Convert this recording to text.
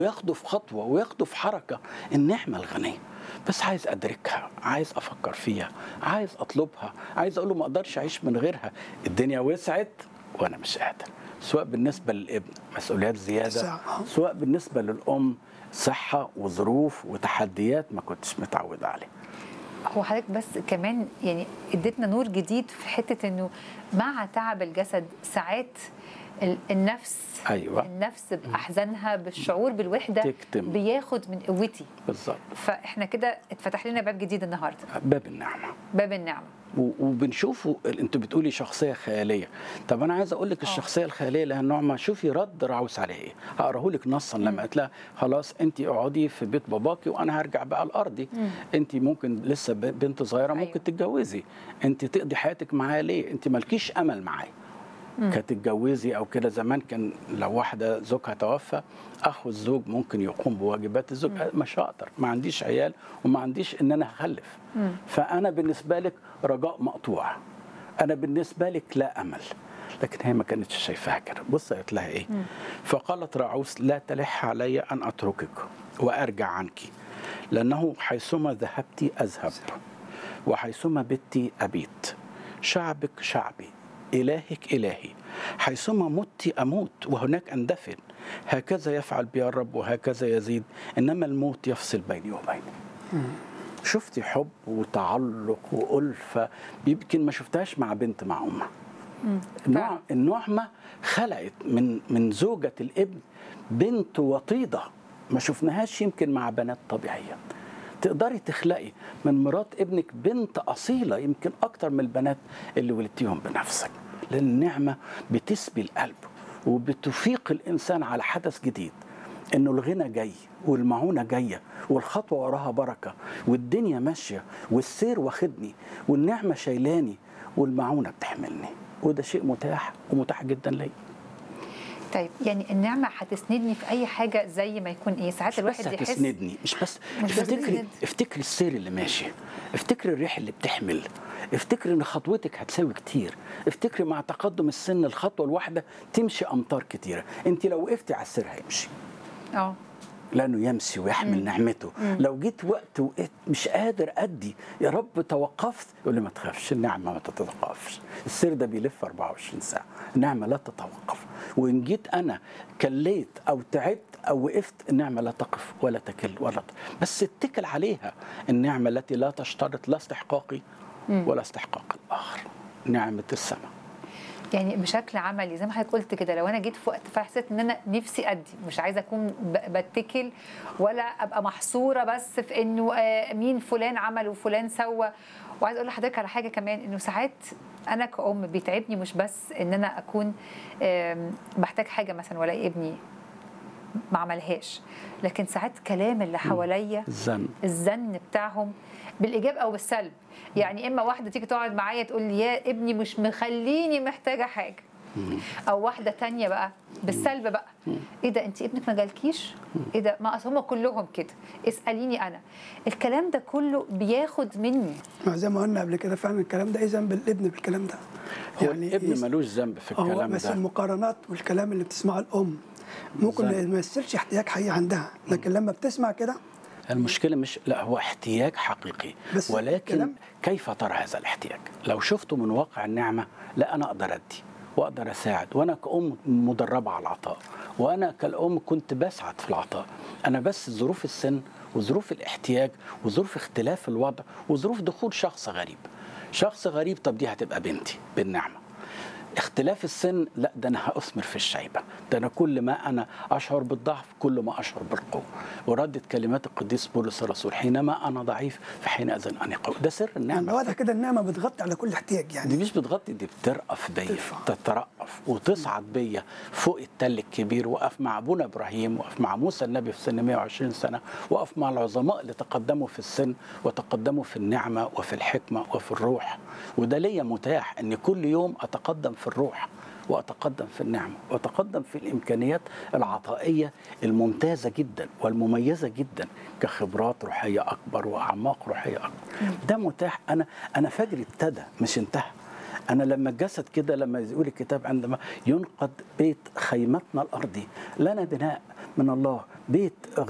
وياخده في خطوه وياخده في حركه النعمه الغنيه بس عايز ادركها عايز افكر فيها عايز اطلبها عايز اقول له ما اقدرش اعيش من غيرها الدنيا وسعت وانا مش قادر سواء بالنسبه للابن مسؤوليات زياده ساعة. سواء بالنسبه للام صحه وظروف وتحديات ما كنتش متعود عليها هو حضرتك بس كمان يعني اديتنا نور جديد في حته انه مع تعب الجسد ساعات ال- النفس أيوة. النفس باحزانها بالشعور بالوحده تكتم. بياخد من قوتي بالظبط فاحنا كده اتفتح لنا باب جديد النهارده باب النعمه باب النعمه و- وبنشوفه انت بتقولي شخصيه خياليه طب انا عايز اقول لك الشخصيه الخياليه لها نعمه شوفي رد راعوس عليها ايه هقراه لك نصا لما قالت لها خلاص انت اقعدي في بيت باباكي وانا هرجع بقى لارضي انت ممكن لسه ب- بنت صغيره ممكن أيوة. تتجوزي انت تقضي حياتك معايا ليه انت مالكيش امل معايا كتتجوزي او كده زمان كان لو واحده زوجها توفى اخو الزوج ممكن يقوم بواجبات الزوج مش هقدر ما عنديش عيال وما عنديش ان انا هخلف فانا بالنسبه لك رجاء مقطوع انا بالنسبه لك لا امل لكن هي ما كانتش شايفاها كده بص قالت لها ايه فقالت راعوس لا تلح علي ان اتركك وارجع عنك لانه حيثما ذهبت اذهب وحيثما بت ابيت شعبك شعبي الهك الهي حيثما مت اموت وهناك اندفن هكذا يفعل بي الرب وهكذا يزيد انما الموت يفصل بيني وبينه شفتي حب وتعلق وألفة يمكن ما شفتهاش مع بنت مع أمها النوع فعلا. النعمة خلقت من من زوجة الابن بنت وطيدة ما شفناهاش يمكن مع بنات طبيعية تقدري تخلقي من مرات ابنك بنت أصيلة يمكن أكتر من البنات اللي ولدتيهم بنفسك لأن النعمة بتسبي القلب وبتفيق الإنسان على حدث جديد انه الغنى جاي والمعونه جايه والخطوه وراها بركه والدنيا ماشيه والسير واخدني والنعمه شايلاني والمعونه بتحملني وده شيء متاح ومتاح جدا ليا طيب يعني النعمه هتسندني في اي حاجه زي ما يكون ايه ساعات مش بس الواحد يحس هتسندني مش بس مش بس افتكري تسند. افتكري السير اللي ماشي افتكري الريح اللي بتحمل افتكري ان خطوتك هتساوي كتير افتكري مع تقدم السن الخطوه الواحده تمشي امتار كتيره انت لو وقفتي على السير هيمشي اه لانه يمشي ويحمل نعمته لو جيت وقت وقت مش قادر ادي يا رب توقفت يقول لي ما تخافش النعمه ما تتوقفش السير ده بيلف 24 ساعه النعمه لا تتوقف وان جيت انا كليت او تعبت او وقفت النعمه لا تقف ولا تكل ولا ت... بس اتكل عليها النعمه التي لا تشترط لا استحقاقي ولا استحقاق الاخر نعمه السماء يعني بشكل عملي زي ما حضرتك قلت كده لو انا جيت في وقت فحسيت ان انا نفسي ادي مش عايزه اكون ب- بتكل ولا ابقى محصوره بس في انه آه، مين فلان عمل وفلان سوى وعايز اقول لحضرتك على حاجه كمان انه ساعات انا كأم بيتعبني مش بس ان انا اكون آم، بحتاج حاجه مثلا ولا ابني ما عملهاش لكن ساعات كلام اللي حواليا الزن الزن بتاعهم بالايجاب او بالسلب يعني اما واحده تيجي تقعد معايا تقول لي يا ابني مش مخليني محتاجه حاجه او واحده تانية بقى بالسلب بقى ايه ده انت ابنك ما جالكيش ايه ده ما اصل هم كلهم كده اساليني انا الكلام ده كله بياخد مني ما زي ما قلنا قبل كده فعلا الكلام ده ايه ذنب الابن بالكلام ده هو الابن يس- ملوش ذنب في هو الكلام بس ده المقارنات والكلام اللي بتسمعه الام ممكن ما بالظبط. يمثلش احتياج حقيقي عندها لكن لما بتسمع كده المشكلة مش لا هو احتياج حقيقي بس ولكن كلام- كيف ترى هذا الاحتياج؟ لو شفته من واقع النعمة لا أنا أقدر أدي وأقدر أساعد وأنا كأم مدربة على العطاء وأنا كالأم كنت بسعد في العطاء أنا بس ظروف السن وظروف الاحتياج وظروف اختلاف الوضع وظروف دخول شخص غريب شخص غريب طب دي هتبقى بنتي بالنعمة اختلاف السن لا ده انا هاثمر في الشيبه ده انا كل ما انا اشعر بالضعف كل ما اشعر بالقوه وردت كلمات القديس بولس الرسول حينما انا ضعيف فحينئذ انا قوي ده سر يعني النعمه واضح كده النعمه بتغطي على كل احتياج دي يعني مش بتغطي دي بترأف بيا ترفع. تترأف وتصعد بيا فوق التل الكبير وقف مع ابونا ابراهيم وقف مع موسى النبي في سن 120 سنه وقف مع العظماء اللي تقدموا في السن وتقدموا في النعمه وفي الحكمه وفي الروح وده ليا متاح ان كل يوم اتقدم في الروح واتقدم في النعمه واتقدم في الامكانيات العطائيه الممتازه جدا والمميزه جدا كخبرات روحيه اكبر واعماق روحيه اكبر ده متاح انا انا فجري ابتدى مش انتهى انا لما الجسد كده لما يقول الكتاب عندما ينقض بيت خيمتنا الارضي لنا بناء من الله بيت